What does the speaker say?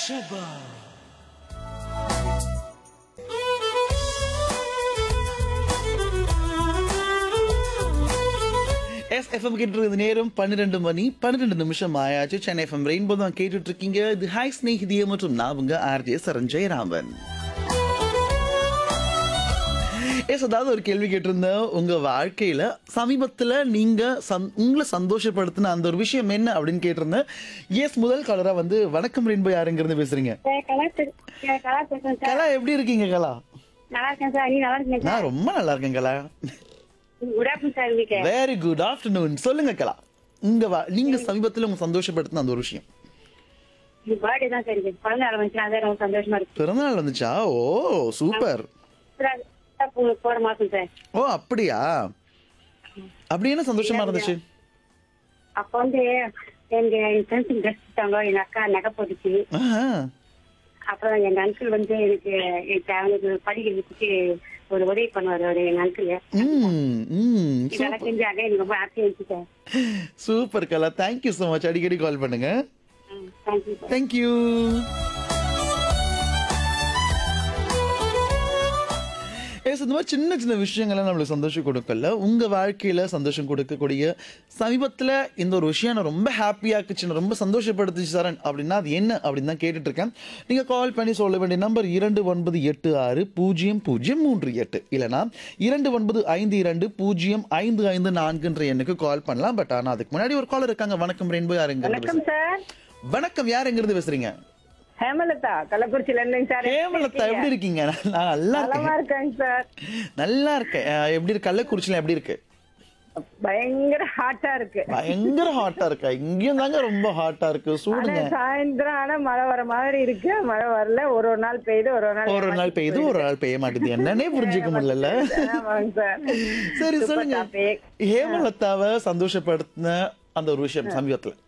ஷபா S FM கேட்டு நேரம் பன்னிரெண்டு மணி பன்னிரெண்டு நிமிஷம் ஆயாச்சு சென்னை எஃப்எம் ரெயின்போ தான் கேட்டுட்டு இருக்கீங்க இது ஹாய் ஸ்நேகிதிய மற்றும் நான் உங்க ஆர்ஜே சரஞ்சய் ராமன் எஸ் அதாவது ஒரு கேள்வி கேட்டிருந்தேன் உங்க வாழ்க்கையில சமீபத்துல நீங்க சந்- உங்களை சந்தோஷப்படுத்தின அந்த ஒரு விஷயம் என்ன அப்படின்னு கேட்டிருந்தேன் எஸ் முதல் கலரா வந்து வணக்கம் ரெயின்போ யாருங்கிறது பேசுறீங்க சார் கலா பே- சார், கலா பேசுறேன் சார் கலா எப்படி இருக்கீங்க கலா நல்லா இருக்கேன் சார் நீ நல்லா இருக்கீங்க சார் நான் ரொம்ப நல்லா இருக்கேன் கலா குட் ஆஃப்டர்நூன் சார் உங்களுக்கு வெரி குட் ஆஃப்டர்நூன் சொல்லுங்க கலா உங்க வா- நீங்க சமீபத்துல உங்க சந்தோஷப்படுத்தின அந்த ஒரு விஷயம் பர்த்டே தான் சார் இது குழந்தை நாள் வந்துச்சு அதான் ரொம்ப சந்தோஷமா இருக்கு பிறந்தநாள் வந்துச்சா ஓ சூப்பர் சார், சார், போ- போற மாசம் சார் ஓ அப்படியா அப்படி என்ன சந்தோஷமா இருந்துச்சு அப்ப வந்து எங்க ஃப்ரெண்ட்ஸ் ட்ரெஸ் கொடுத்தாங்க எங்க அக்கா நகை போட்டுச்சு ஆஹா. அப்புறம் எங்க அங்கிள் வந்து எனக்கு எனக்கு அவனுக்கு படிக்கிறதுக்கு ஒரு உதவி பண்ணுவாரு ஒரு எங்க அங்கிள் ம், ம். இதெல்லாம் செஞ்சாங்க எனக்கு ரொம்ப ஹாப்பியா இருந்துச்சு sir super Kala thank you so much அடிக்கடி கால் பண்ணுங்க தேங்க்யூ சார் தேங்க்யூ எஸ் இந்த மாதிரி சின்ன சின்ன விஷயங்கள்லாம் நம்மளுக்கு சந்தோஷம் கொடுக்கல உங்க வாழ்க்கையில சந்தோஷம் கொடுக்கக்கூடிய சமீபத்துல இந்த ஒரு விஷயம் நான் ரொம்ப ஹாப்பியாக்குச்சு நான் ரொம்ப சந்தோஷப்படுத்துச்சு சரண் அப்படின்னா அது என்ன அப்படின்னு தான் கேட்டுட்டு இருக்கேன் நீங்க கால் பண்ணி சொல்ல வேண்டிய நம்பர் இரண்டு ஒன்பது எட்டு ஆறு பூஜ்ஜியம் பூஜ்ஜியம் மூன்று எட்டு இல்லைனா இரண்டு ஒன்பது ஐந்து இரண்டு பூஜ்ஜியம் ஐந்து ஐந்து நான்குன்ற எண்ணுக்கு கால் பண்ணலாம் பட் ஆனா அதுக்கு முன்னாடி ஒரு கால் இருக்காங்க வணக்கம் ரெயின்போ யாருங்க வணக்கம் சார் வணக்கம் யார் எங்கிருந்து பேசுறீங்க ஹேமலதா கள்ளக்குறிச்சில இருந்துங்க சார் ஹேமலதா எப்படி இருக்கீங்க நான் நல்லா நலமா இருக்கேன் இருக்காங்க சார் நல்லா இருக்கேன் அஹ் எப்படி இருக்கு கள்ளக்குறிச்சில எப்படி இருக்கு பயங்கர ஹாட்டா இருக்கு பயங்கர ஹாட்டா இருக்கா இங்கேயும் தாங்க ரொம்ப ஹாட்டா இருக்கு ஆனா சூடுங்க சாயந்தரம் ஆனா மழை வர மாதிரி இருக்கு மழை வரல ஒரு ஒரு நாள் பெய்யுது ஒரு ஒரு நாள் ஒரு நாள் பெய்யுது ஒரு நாள் பெய்ய மாட்டேது என்னன்னே புரிஞ்சுக்க முடியல ஆமாங்க சார் சரி Super சொல்லுங்க topic. ஹேமலதாவை சந்தோஷப்படுத்தின அந்த ஒரு விஷயம் சமீபத்துல